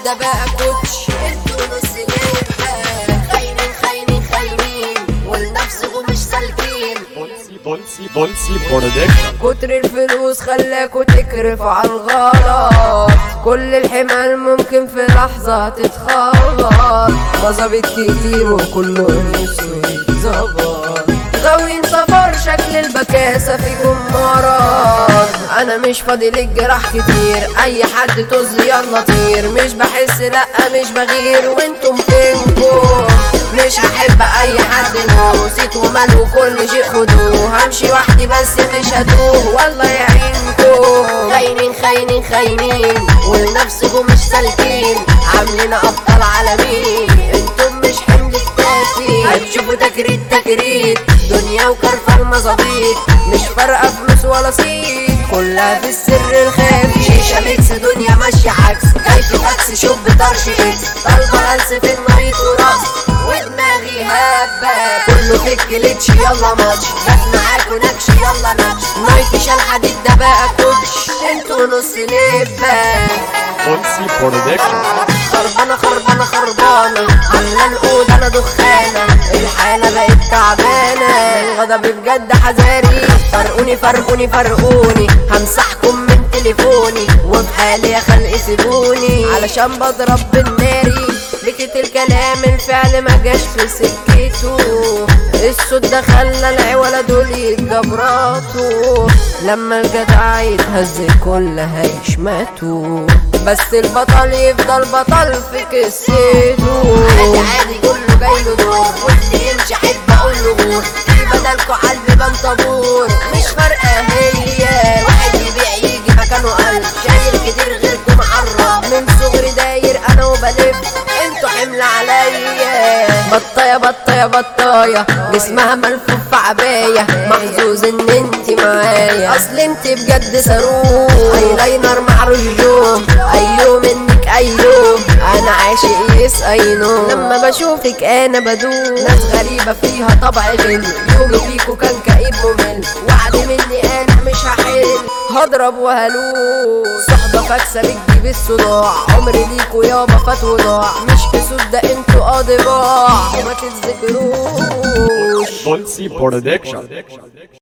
ده بقى كوتش انتوا نص ليلة خاينين خاينين خاينين والنفسكم مش سالكين Bolsi, Bolsi, Bolsi Production. كتر الفلوس خلاكوا تكرفوا على الغلط كل الحمال ممكن في لحظة تتخبط مظابط كتير وكله نفسه يتظبط غاويين سفر شكل البكاسة فيكم مرض انا مش فاضي للجراح كتير اي حد طز يلا طير مش بحس لا مش بغير وانتم فينكم مش هحب اي حد نسيت ومال وكل شيء خدوه همشي وحدي بس مش هتوه والله يعينكم خاينين خاينين خاينين ولنفسكم مش سالكين عاملين ابطال عالمين انتم مش حمل الكافي هتشوفوا تكريت تكريت دنيا وكرفة المظابيط مش فارقة فلوس ولا صيت كلها في السر الخافي شيشة ميكس دنيا ماشية عكس كيف فاكس شوف بطرش اكس طالبة هلس في المريض ورقص ودماغي هبة كله في الكليتش يلا ماتش جت معاكوا نكش يلا نكش نايتي شال حديد ده بقى كوتش انتوا نص لبة Bolsi Production. خربانة خربانة خربانة عاملة الأوضة أنا دخانة الحالة بقت تعبانة الغضب بجد حذاري فرقوني فرقوني فرقوني همسحكم من تليفوني وفي حالي يا خلق سيبوني علشان بضرب بالناري لكت الكلام الفعل ما جاش في سكته الصوت ده خلى العوالة دول يتجبراتوا لما الجدع يتهز الكل هيشمتوا بس البطل يفضل بطل في قصته عادي عادي كله جاي له دور واللي يمشي احب اقول له غور في بدلكوا على البيبان طابور مش فارقه هي واحد يبيع يجي مكانه قلب شايل كتير غيركم معرف من صغري داير انا وبلف انتوا حمل عليا بطايه بطايه بطايه جسمها ملفوف في عبايه محظوظ ان انت معايا اصل انت بجد صاروخ ايلاينر مع رجوم ايوه منك ايوه انا عاشق يس اينو لما بشوفك انا بدوم ناس غريبه فيها طبع غل يومي فيكو كان كئيب ممل وعد مني انا مش هحل هضرب وهلوس صحبة فاكسة بتجيب الصداع عمري ليكو يابا فات وضاع مش كسود ده انتوا اضباع وما تتذكروش Bolsi Production.